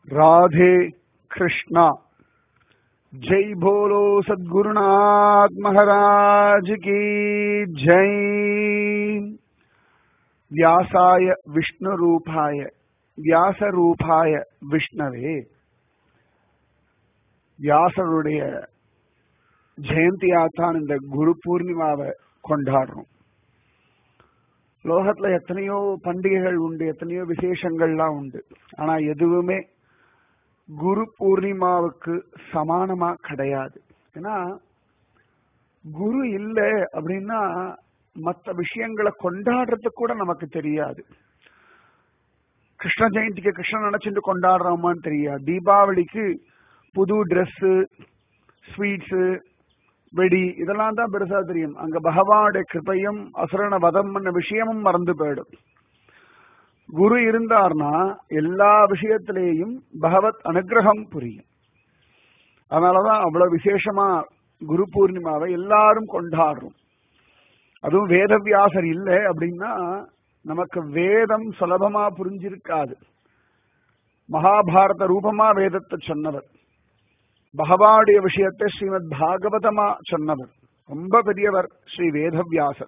राधे कृष्णा जय बोलो सद्गुरुनाथ महाराज की जय व्यासाय विष्णु रूपाय व्यास रूपाय விஷ்ணவே வியாசருடைய ஜெயந்தியாத்தான் இந்த குரு பூர்ணிமாவை கொண்டாடுறோம் லோகத்துல எத்தனையோ பண்டிகைகள் உண்டு எத்தனையோ விசேஷங்கள்லாம் உண்டு ஆனா எதுவுமே குரு பூர்ணிமாவுக்கு சமானமா கிடையாது ஏன்னா குரு இல்லை அப்படின்னா மற்ற விஷயங்களை கொண்டாடுறதுக்கு கூட நமக்கு தெரியாது கிருஷ்ண ஜெயந்திக்கு கிருஷ்ணன் நினைச்சிட்டு கொண்டாடுறோமான்னு தெரியாது தீபாவளிக்கு புது ட்ரெஸ்ஸு ஸ்வீட்ஸு வெடி இதெல்லாம் தான் பெருசா தெரியும் அங்க பகவானுடைய கிருப்பையும் அசுரன வதம் பண்ண விஷயமும் மறந்து போயிடும் குரு இருந்தார்னா எல்லா விஷயத்திலேயும் பகவத் அனுகிரகம் புரியும் அதனாலதான் அவ்வளவு விசேஷமா குரு பூர்ணிமாவை எல்லாரும் கொண்டாடுறோம் அதுவும் வேதவியாசர் இல்லை அப்படின்னா நமக்கு வேதம் சுலபமா புரிஞ்சிருக்காது மகாபாரத ரூபமா வேதத்தை சொன்னவர் பகவானுடைய விஷயத்தை ஸ்ரீமத் பாகவதமா சொன்னவர் ரொம்ப பெரியவர் ஸ்ரீ வேதவியாசர்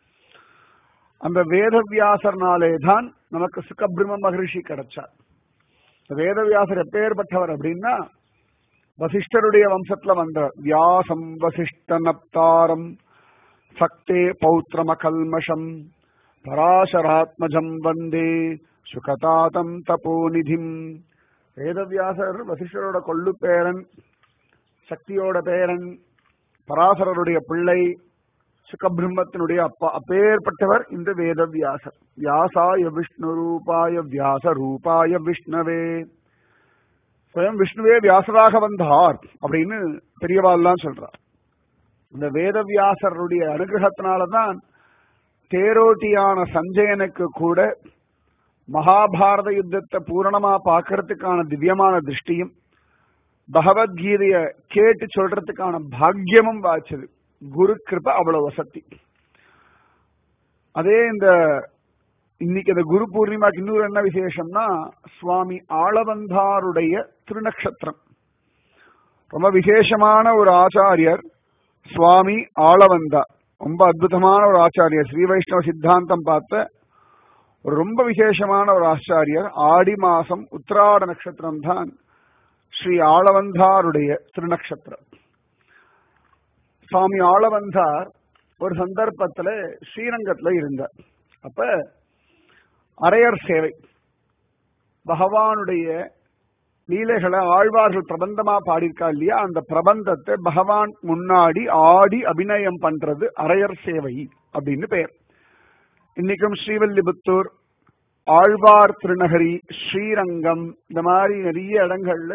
அந்த வேதவியாசர்னாலே தான் நமக்கு சுகபிரம மகரிஷி கிடைச்சார் வேதவியாசர் எப்பேற்பட்டவர் அப்படின்னா வசிஷ்டருடைய வம்சத்துல வந்தவர் வியாசம் வசிஷ்ட நப்தாரம் சக்தே பௌத்திரம கல்மஷம் பராசராத்மஜம் வந்தே சுகதாதம் தபோநிதிம் வேதவியாசர் வசிஷ்டரோட கொள்ளு பேரன் சக்தியோட பேரன் பராசரருடைய பிள்ளை சுகபிரம்மத்தினுடைய அப்பா அப்பேற்பட்டவர் இந்த வேதவியாசர் வியாசாய விஷ்ணு ரூபாய வியாச ரூபாய விஷ்ணவே ஸ்வயம் விஷ்ணுவே வியாசராக வந்தார் அப்படின்னு பெரியவாள்லாம் சொல்றார் இந்த வேதவியாசருடைய அனுகிரகத்தினாலதான் தேரோட்டியான சஞ்சயனுக்கு கூட மகாபாரத யுத்தத்தை பூரணமா பார்க்கறதுக்கான திவ்யமான திருஷ்டியும் பகவத்கீதைய கேட்டு சொல்றதுக்கான பாக்கியமும் வாச்சது குரு கிருப அவ்வளவு வசதி அதே இந்த இன்னைக்கு இந்த குரு பூர்ணிமாக்கு இன்னொரு என்ன விசேஷம்னா சுவாமி ஆளவந்தாருடைய திருநக்ஷத்திரம் ரொம்ப விசேஷமான ஒரு ஆச்சாரியர் சுவாமி ஆளவந்தா ரொம்ப அற்புதமான ஒரு ஆச்சாரியர் ஸ்ரீ வைஷ்ணவ சித்தாந்தம் பார்த்த ஒரு ரொம்ப விசேஷமான ஒரு ஆச்சாரியர் ஆடி மாசம் உத்திராட நட்சத்திரம் தான் ஸ்ரீ ஆளவந்தாருடைய திருநக்ஷத்திரம் சுவாமி ஆளவந்தார் ஒரு சந்தர்ப்பத்துல ஸ்ரீரங்கத்துல இருந்தார் அப்ப அரையர் சேவை பகவானுடைய லீலைகளை ஆழ்வார்கள் பிரபந்தமா பாடியிருக்கா இல்லையா அந்த பிரபந்தத்தை பகவான் முன்னாடி ஆடி அபிநயம் பண்றது அரையர் சேவை அப்படின்னு பெயர் இன்னைக்கும் ஸ்ரீவல்லிபுத்தூர் ஆழ்வார் திருநகரி ஸ்ரீரங்கம் இந்த மாதிரி நிறைய இடங்கள்ல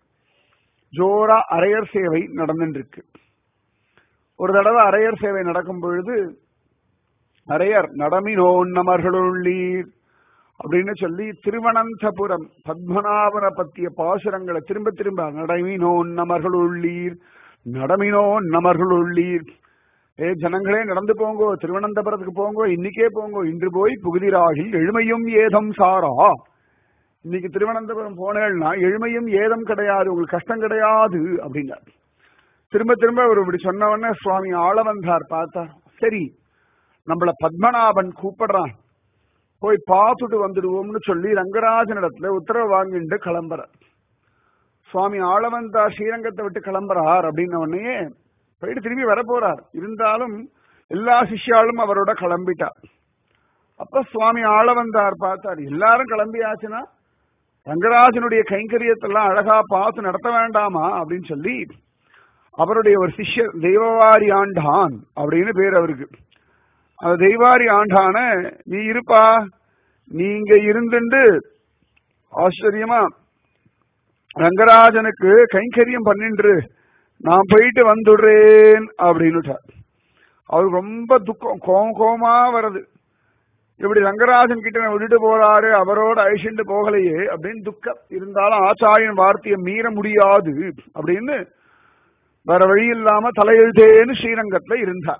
ஜோரா அரையர் சேவை நடந்துட்டு இருக்கு ஒரு தடவை அரையர் சேவை நடக்கும் பொழுது அரையர் நடமினோன்னமர்களுள்ளீர் அப்படின்னு சொல்லி திருவனந்தபுரம் பத்மநாபன பத்திய பாசுரங்களை திரும்ப திரும்ப நடமினோன்னமர்கள் உள்ளீர் நடமினோ நமர்கள் உள்ளீர் ஏ ஜனங்களே நடந்து போங்கோ திருவனந்தபுரத்துக்கு போங்கோ இன்னைக்கே போங்கோ இன்று போய் புகுதிராகில் எழுமையும் ஏதம் சாரா இன்னைக்கு திருவனந்தபுரம் போனேன்னா எழுமையும் ஏதம் கிடையாது உங்களுக்கு கஷ்டம் கிடையாது அப்படின்னார் திரும்ப திரும்ப அவர் இப்படி சொன்னவொடனே சுவாமி ஆள வந்தார் பார்த்தார் சரி நம்மள பத்மநாபன் கூப்பிடுறான் போய் பார்த்துட்டு வந்துடுவோம்னு சொல்லி ரங்கராஜனிடத்துல உத்தரவு வாங்கிட்டு கிளம்புறார் சுவாமி ஆளவந்தார் ஸ்ரீரங்கத்தை விட்டு கிளம்புறார் அப்படின்ன உடனே போயிட்டு திரும்பி வர போறார் இருந்தாலும் எல்லா சிஷ்யாலும் அவரோட கிளம்பிட்டார் அப்ப சுவாமி ஆளவந்தார் பார்த்தார் எல்லாரும் கிளம்பியாச்சுன்னா ரங்கராஜனுடைய கைங்கரியத்தெல்லாம் அழகா பார்த்து நடத்த வேண்டாமா அப்படின்னு சொல்லி அவருடைய ஒரு சிஷ்யர் தெய்வவாரி ஆண்டான் அப்படின்னு பேர் அவருக்கு அந்த தெய்வாரி ஆண்டான நீ இருப்பா நீங்க இருந்துண்டு ஆச்சரியமா ரங்கராஜனுக்கு கைங்கரியம் பண்ணின்று நான் போயிட்டு வந்துடுறேன் அப்படின்னுட்டார் அவருக்கு ரொம்ப துக்கம் கோம் கோமா வருது இப்படி ரங்கராஜன் கிட்ட நான் விட்டுட்டு போறாரு அவரோட அழிச்சுட்டு போகலையே அப்படின்னு துக்கம் இருந்தாலும் ஆச்சாரியன் வார்த்தையை மீற முடியாது அப்படின்னு வேற வழி இல்லாம தலையெழுத்தேன்னு ஸ்ரீரங்கத்துல இருந்தார்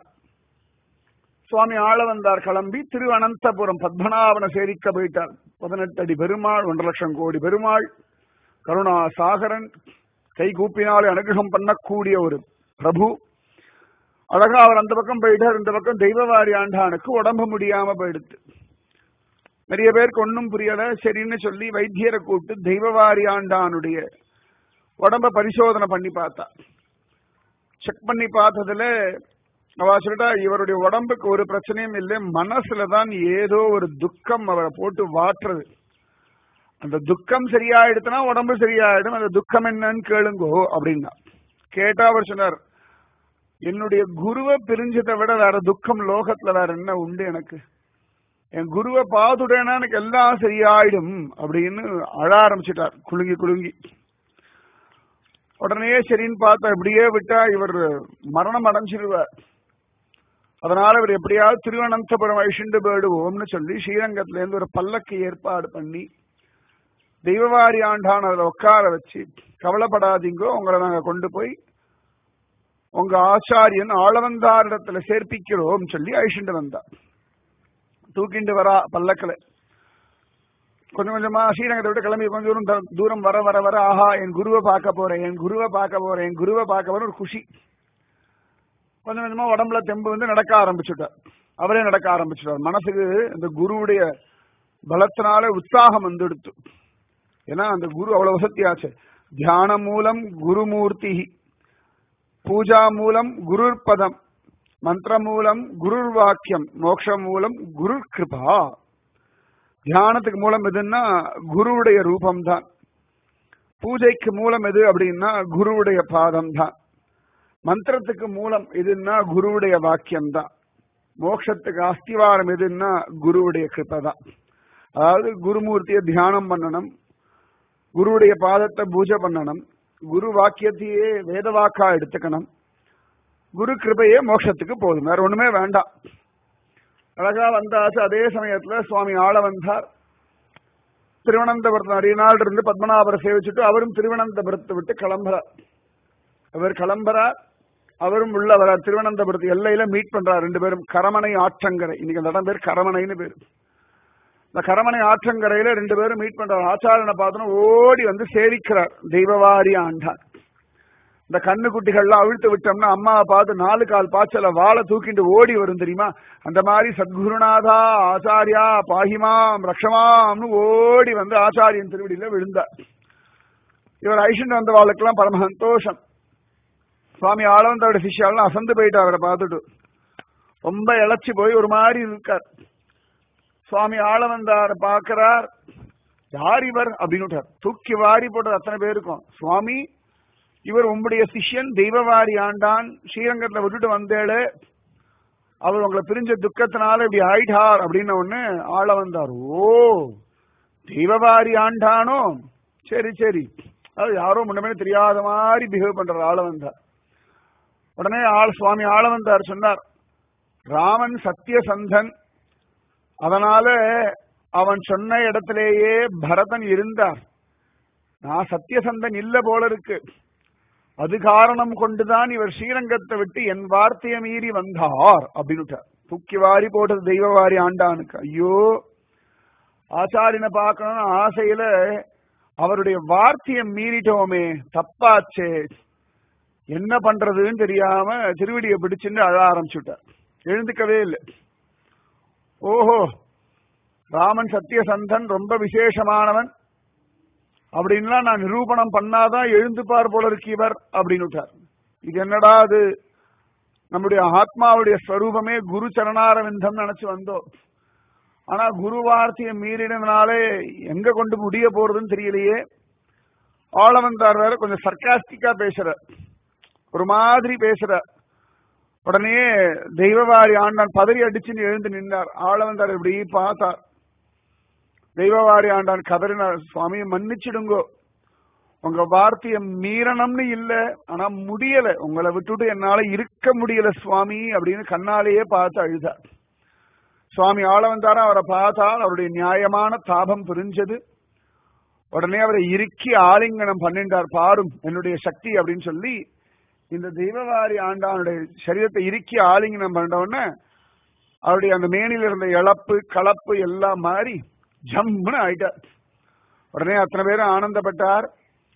சுவாமி ஆள வந்தார் கிளம்பி திரு அனந்தபுரம் பத்மநாபன சேரிக்க போயிட்டார் பதினெட்டு அடி பெருமாள் ஒன்றரை லட்சம் கோடி பெருமாள் கருணா சாகரன் கை கூப்பினாலே அனுகிரகம் பண்ணக்கூடிய ஒரு பிரபு அழகா அவர் அந்த பக்கம் போயிட்டார் இந்த பக்கம் தெய்வவாரி ஆண்டானுக்கு உடம்பு முடியாம போயிடுத்து நிறைய பேருக்கு ஒன்னும் புரியல சரின்னு சொல்லி வைத்தியரை கூப்பிட்டு தெய்வவாரி ஆண்டானுடைய உடம்ப பரிசோதனை பண்ணி பார்த்தா செக் பண்ணி பார்த்ததுல அவ சொல்லிட்டா இவருடைய உடம்புக்கு ஒரு பிரச்சனையும் இல்லை மனசுல தான் ஏதோ ஒரு துக்கம் அவரை போட்டு வாட்டுறது அந்த துக்கம் சரியாயிடுச்சுன்னா உடம்பு சரியாயிடும் அந்த துக்கம் என்னன்னு கேளுங்கோ அப்படின்னா கேட்டா அவர் சொன்னார் என்னுடைய குருவை பிரிஞ்சதை விட வேற துக்கம் லோகத்துல வேற என்ன உண்டு எனக்கு என் குருவை பாதுடேனா எனக்கு எல்லாம் சரியாயிடும் அப்படின்னு அழ ஆரம்பிச்சிட்டார் குலுங்கி குலுங்கி உடனே சரின்னு பார்த்தா இப்படியே விட்டா இவர் மரணம் அடைஞ்சிருவார் அதனால இவர் எப்படியாவது திருவனந்தபுரம் அழிச்சுண்டு போயிடுவோம்னு சொல்லி ஸ்ரீரங்கத்துல இருந்து ஒரு பல்லக்கு ஏற்பாடு பண்ணி தெய்வவாரி ஆண்டான் அதில் உட்கார வச்சு கவலைப்படாதீங்கோ உங்களை நாங்க கொண்டு போய் உங்க ஆச்சாரியன் ஆளவந்தாரிடத்துல சேர்ப்பிக்கிறோம் சொல்லி அழிச்சுண்டு வந்தார் தூக்கிண்டு வரா பல்லக்கில் கொஞ்சம் கொஞ்சமா ஸ்ரீரங்கத்தை விட்டு கிளம்பி கொஞ்சம் தூரம் த- தூரம் வர வர வர ஆஹா என் குருவை பார்க்க போறேன் என் குருவை பார்க்க போறேன் என் குருவை பார்க்க போறேன் ஒரு குஷி கொஞ்சம் கொஞ்சமா உடம்புல தெம்பு வந்து நடக்க ஆரம்பிச்சுட்டார் அவரே நடக்க ஆரம்பிச்சுட்டார் மனசுக்கு இந்த குருவுடைய பலத்தினால உற்சாகம் வந்துடுத்து ஏன்னா அந்த குரு அவ்வளவு வசதியாச்சு தியான மூலம் குருமூர்த்தி பூஜா மூலம் குருர் பதம் மந்திர மூலம் குருர் வாக்கியம் மோட்ச மூலம் குரு கிருபா தியானத்துக்கு மூலம் எதுன்னா குருவுடைய ரூபம் தான் பூஜைக்கு மூலம் எது அப்படின்னா குருவுடைய பாதம் தான் மந்திரத்துக்கு மூலம் எதுன்னா குருவுடைய வாக்கியம் தான் மோட்சத்துக்கு அஸ்திவாரம் எதுன்னா குருவுடைய கிருபை தான் அதாவது குருமூர்த்தியை தியானம் பண்ணணும் குருவுடைய பாதத்தை பூஜை பண்ணணும் குரு வாக்கியத்தையே வேத வாக்கா எடுத்துக்கணும் குரு கிருபையே மோட்சத்துக்கு போதும் வேற ஒண்ணுமே வேண்டாம் அழகா வந்தாச்சு அதே சமயத்துல சுவாமி ஆள வந்தார் திருவனந்தபுரத்து நிறைய நாள் இருந்து பத்மநாபரை சேவிச்சுட்டு அவரும் திருவனந்தபுரத்தை விட்டு கிளம்புறார் அவர் கிளம்புறார் அவரும் உள்ள வரார் திருவனந்தபுரத்து எல்லையில மீட் பண்றார் ரெண்டு பேரும் கரமனை ஆற்றங்கரை இன்னைக்கு அந்த இடம் பேர் கரமனைன்னு பேரு இந்த கரமனை ஆற்றங்கரையில ரெண்டு பேரும் மீட் பண்றார் ஆச்சாரனை பார்த்தோன்னா ஓடி வந்து சேவிக்கிறார் தெய்வவாரி ஆண்டார் இந்த கண்ணு குட்டிகள்லாம் அவிழ்த்து விட்டோம்னா அம்மாவை பார்த்து நாலு கால் பாய்ச்சல வாழை தூக்கிட்டு ஓடி வரும் தெரியுமா அந்த மாதிரி சத்குருநாதா ஆச்சாரியா பாகிமாம் ரக்ஷமாம்னு ஓடி வந்து ஆச்சாரியன் திருவடியில விழுந்தார் இவர் ஐஷன் வந்த வாழ்க்கெல்லாம் பரம சந்தோஷம் சுவாமி ஆளவந்தோட சிஷ்யாலாம் அசந்து போயிட்டு அவரை பார்த்துட்டு ரொம்ப இழைச்சி போய் ஒரு மாதிரி இருக்கார் சுவாமி ஆளவந்தார பார்க்கிறார் யார் இவர் அப்படின்னு தூக்கி வாரி போட்டது அத்தனை பேருக்கும் சுவாமி இவர் உம்முடைய சிஷ்யன் தெய்வவாரி ஆண்டான் ஸ்ரீரங்கத்துல விட்டுட்டு வந்தேளே அவர் உங்களை பிரிஞ்ச துக்கத்தினால இப்படி ஆயிட்டார் அப்படின்னு ஒண்ணு ஆள வந்தார் ஓ தெய்வவாரி ஆண்டானோ சரி சரி அது யாரோ முன்னமே தெரியாத மாதிரி பிஹேவ் பண்ற ஆள வந்தார் உடனே ஆள் சுவாமி ஆள வந்தார் சொன்னார் ராமன் சத்தியசந்தன் அதனால அவன் சொன்ன இடத்திலேயே பரதன் இருந்தார் நான் சத்தியசந்தன் இல்ல போல இருக்கு அது காரணம் கொண்டுதான் இவர் ஸ்ரீரங்கத்தை விட்டு என் வார்த்தையை மீறி வந்தார் அப்படின்னு தூக்கி வாரி போட்டது தெய்வவாரி ஆண்டானுக்கு ஐயோ ஆச்சாரியனை பார்க்கணும்னு ஆசையில அவருடைய வார்த்தையை மீறிட்டோமே தப்பாச்சே என்ன பண்றதுன்னு தெரியாம திருவடியை பிடிச்சுன்னு அழ ஆரம்பிச்சுட்டார் எழுந்துக்கவே இல்லை ஓஹோ ராமன் சத்தியசந்தன் ரொம்ப விசேஷமானவன் அப்படின்லாம் நான் நிரூபணம் பண்ணாதான் எழுந்துப்பார் போல இருக்கு இவர் அப்படின்னு இது என்னடா அது நம்முடைய ஆத்மாவுடைய ஸ்வரூபமே குரு சரணாரவிந்தம் நினைச்சு வந்தோம் ஆனா குரு வார்த்தையை மீறினதுனாலே எங்க கொண்டு முடிய போறதுன்னு தெரியலையே ஆளவந்தார் வேற கொஞ்சம் சர்க்காஸ்டிக்கா பேசுற ஒரு மாதிரி பேசுற உடனே தெய்வவாரி ஆண்டான் பதறி அடிச்சுன்னு எழுந்து நின்றார் ஆளவந்தார் இப்படி பார்த்தார் தெய்வவாரி ஆண்டான் கதறினார் சுவாமி மன்னிச்சிடுங்கோ உங்க வார்த்தைய மீறணும்னு இல்ல ஆனா முடியல உங்களை விட்டுட்டு என்னால இருக்க முடியல சுவாமி அப்படின்னு கண்ணாலேயே பார்த்து அழுதார் சுவாமி ஆள வந்தாரா அவரை பார்த்தால் அவருடைய நியாயமான தாபம் புரிஞ்சது உடனே அவரை இறுக்கி ஆலிங்கனம் பண்ணிட்டார் பாரும் என்னுடைய சக்தி அப்படின்னு சொல்லி இந்த தெய்வவாரி ஆண்டானுடைய சரீரத்தை இறுக்கி ஆலிங்கனம் பண்ண உடனே அவருடைய அந்த மேனில இருந்த இழப்பு கலப்பு எல்லாம் மாறி ஜம்முன்னு ஆயிட்டார் உடனே அத்தனை பேரும் ஆனந்தப்பட்டார்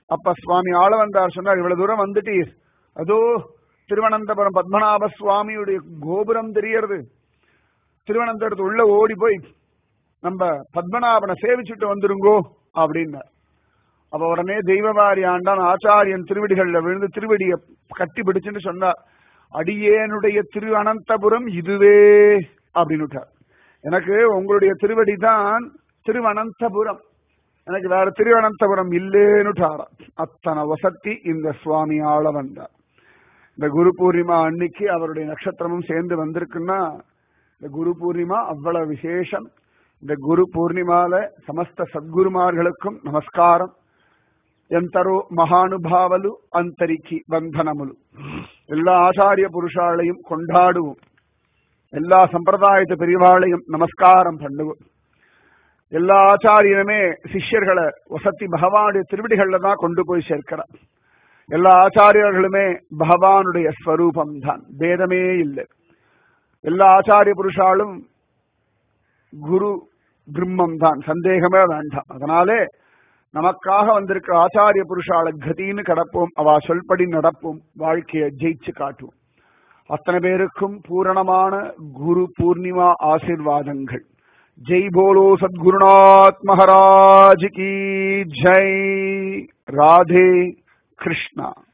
அப்ப சுவாமி ஆள வந்தார் சொன்னார் இவ்வளவு தூரம் வந்துட்டீர் அதோ திருவனந்தபுரம் பத்மநாப சுவாமியுடைய கோபுரம் தெரியறது திருவனந்தபுரத்து உள்ள ஓடி போய் நம்ம பத்மநாபனை சேவிச்சுட்டு வந்துருங்கோ அப்படின்னார் அப்ப உடனே தெய்வவாரி ஆண்டான் ஆச்சாரியன் திருவடிகள்ல விழுந்து திருவடியை கட்டி பிடிச்சுன்னு சொன்னார் அடியேனுடைய திரு அனந்தபுரம் இதுவே அப்படின்னு எனக்கு உங்களுடைய திருவடி தான் திருவனந்தபுரம் எனக்கு வேற திருவனந்தபுரம் இல்லேன்னுட்டாரா அத்தனை வசத்தி இந்த சுவாமி ஆள வந்தார் இந்த குரு பூர்ணிமா அன்னைக்கு அவருடைய நட்சத்திரமும் சேர்ந்து வந்திருக்குன்னா இந்த குரு பூர்ணிமா அவ்வளவு விசேஷம் இந்த குரு பூர்ணிமால சமஸ்த சத்குருமார்களுக்கும் நமஸ்காரம் ఎంతరో మహానుభావులు అంతరికి బంధనములు எல்லா ஆச்சாரிய புருஷாலையும் கொண்டாடுவோம் எல்லா சம்பிரதாயத்து பெரியவாளையும் நமஸ்காரம் பண்ணுவோம் எல்லா ஆச்சாரியனுமே சிஷ்யர்களை வசத்தி பகவானுடைய திருவிடிகள்ல தான் கொண்டு போய் சேர்க்கிறார் எல்லா ஆச்சாரியர்களுமே பகவானுடைய ஸ்வரூபம் தான் பேதமே இல்லை எல்லா ஆச்சாரிய புருஷாலும் குரு பிரம்மம் தான் சந்தேகமே வேண்டாம் அதனாலே நமக்காக வந்திருக்கிற ஆச்சாரிய புருஷால கதின்னு கடப்போம் அவ சொல்படி நடப்போம் வாழ்க்கையை ஜெயிச்சு காட்டுவோம் அத்தனை பேருக்கும் பூரணமான குரு பூர்ணிமா ஆசிர்வாதங்கள் ஜெய் போலோ சத்குருநாத் மகாராஜ் கி ஜெய் ராதே கிருஷ்ணா